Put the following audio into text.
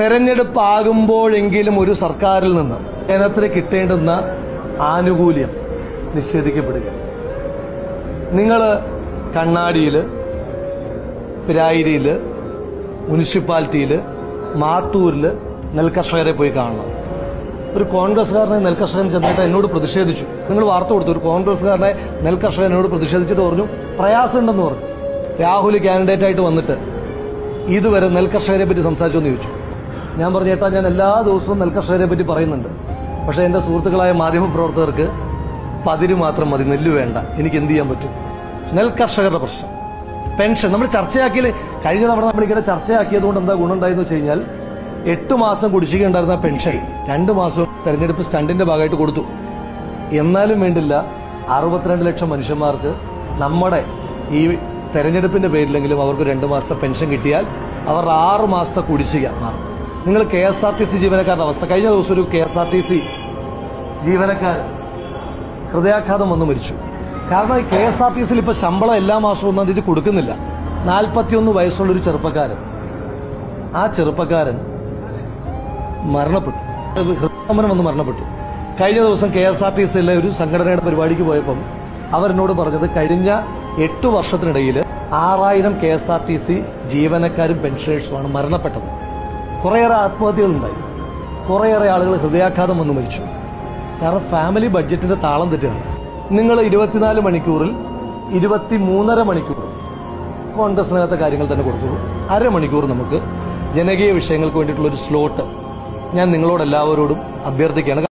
തെരഞ്ഞെടുപ്പ് ആകുമ്പോഴെങ്കിലും ഒരു സർക്കാരിൽ നിന്ന് ജനത്തിന് കിട്ടേണ്ടുന്ന ആനുകൂല്യം നിഷേധിക്കപ്പെടുക നിങ്ങൾ കണ്ണാടിയിൽ പിരായിരിയിൽ മുനിസിപ്പാലിറ്റിയിൽ മാത്തൂരിൽ നെൽകർഷകരെ പോയി കാണണം ഒരു കോൺഗ്രസ്സുകാരനെ നെൽകർഷകൻ ചെന്നിട്ട് എന്നോട് പ്രതിഷേധിച്ചു നിങ്ങൾ വാർത്ത കൊടുത്തു ഒരു കോൺഗ്രസ്സുകാരനെ നെൽകർഷകൻ എന്നോട് പ്രതിഷേധിച്ചിട്ട് പറഞ്ഞു പ്രയാസമുണ്ടെന്ന് പറഞ്ഞു രാഹുൽ കാൻഡിഡേറ്റ് ആയിട്ട് വന്നിട്ട് ഇതുവരെ നെൽകർഷകരെ പറ്റി സംസാരിച്ചു എന്ന് ചോദിച്ചു ഞാൻ പറഞ്ഞു ചേട്ടാ ഞാൻ എല്ലാ ദിവസവും നെൽകർഷകരെ പറ്റി പറയുന്നുണ്ട് പക്ഷേ എന്റെ സുഹൃത്തുക്കളായ മാധ്യമപ്രവർത്തകർക്ക് പതിര് മാത്രം മതി നെല്ല് വേണ്ട എനിക്ക് എന്ത് ചെയ്യാൻ പറ്റും നെൽകർഷകരുടെ പ്രശ്നം പെൻഷൻ നമ്മൾ ചർച്ചയാക്കിയത് കഴിഞ്ഞ തവണ നമ്മളിങ്ങനെ ചർച്ചയാക്കിയത് കൊണ്ട് എന്താ ഗുണമുണ്ടായെന്ന് വെച്ച് കഴിഞ്ഞാൽ എട്ട് മാസം കുടിശ്ശിക ഉണ്ടായിരുന്ന പെൻഷൻ രണ്ട് മാസം തെരഞ്ഞെടുപ്പ് സ്റ്റണ്ടിന്റെ ഭാഗമായിട്ട് കൊടുത്തു എന്നാലും വേണ്ടില്ല അറുപത്തിരണ്ട് ലക്ഷം മനുഷ്യന്മാർക്ക് നമ്മുടെ ഈ തെരഞ്ഞെടുപ്പിന്റെ പേരിലെങ്കിലും അവർക്ക് രണ്ട് മാസത്തെ പെൻഷൻ കിട്ടിയാൽ അവരുടെ ആറ് മാസത്തെ കുടിശ്ശിക മാറും നിങ്ങൾ K S R T C ജീവനക്കാരുടെ അവസ്ഥ കഴിഞ്ഞ ദിവസം ഒരു K S R T C ജീവനക്കാരൻ ഹൃദയാഘാതം വന്നു മരിച്ചു കാരണം ഈ കെ എസ് ആർ ടി സിയിൽ ഇപ്പൊ ശമ്പളം എല്ലാ മാസവും ഒന്നാം തീയതി കൊടുക്കുന്നില്ല നാൽപ്പത്തിയൊന്ന് വയസ്സുള്ള ഒരു ചെറുപ്പക്കാരൻ ആ ചെറുപ്പക്കാരൻ മരണപ്പെട്ടു ഹൃദയസ്തംഭനം വന്ന് മരണപ്പെട്ടു കഴിഞ്ഞ ദിവസം കെ എസ് ആർ ടി സിയിലെ ഒരു സംഘടനയുടെ പരിപാടിക്ക് പോയപ്പം അവരെന്നോട് പറഞ്ഞത് കഴിഞ്ഞ എട്ട് വർഷത്തിനിടയിൽ ആറായിരം K S R T C ജീവനക്കാരും പെൻഷനേഴ്സുമാണ് മരണപ്പെട്ടത് കുറേയേറെ ആത്മഹത്യകളുണ്ടായി കുറേയേറെ ആളുകൾ ഹൃദയാഘാതം വന്ന് മരിച്ചു കാരണം ഫാമിലി ബഡ്ജറ്റിന്റെ താളം തെറ്റുകയാണ് നിങ്ങൾ ഇരുപത്തിനാല് മണിക്കൂറിൽ ഇരുപത്തി മൂന്നര മണിക്കൂർ കോൺഗ്രസിനകത്തെ കാര്യങ്ങൾ തന്നെ കൊടുത്തു അരമണിക്കൂർ നമുക്ക് ജനകീയ വിഷയങ്ങൾക്ക് വേണ്ടിയിട്ടുള്ള ഒരു സ്ലോട്ട് ഞാൻ നിങ്ങളോട് എല്ലാവരോടും അഭ്യർത്ഥിക്കുകയാണ്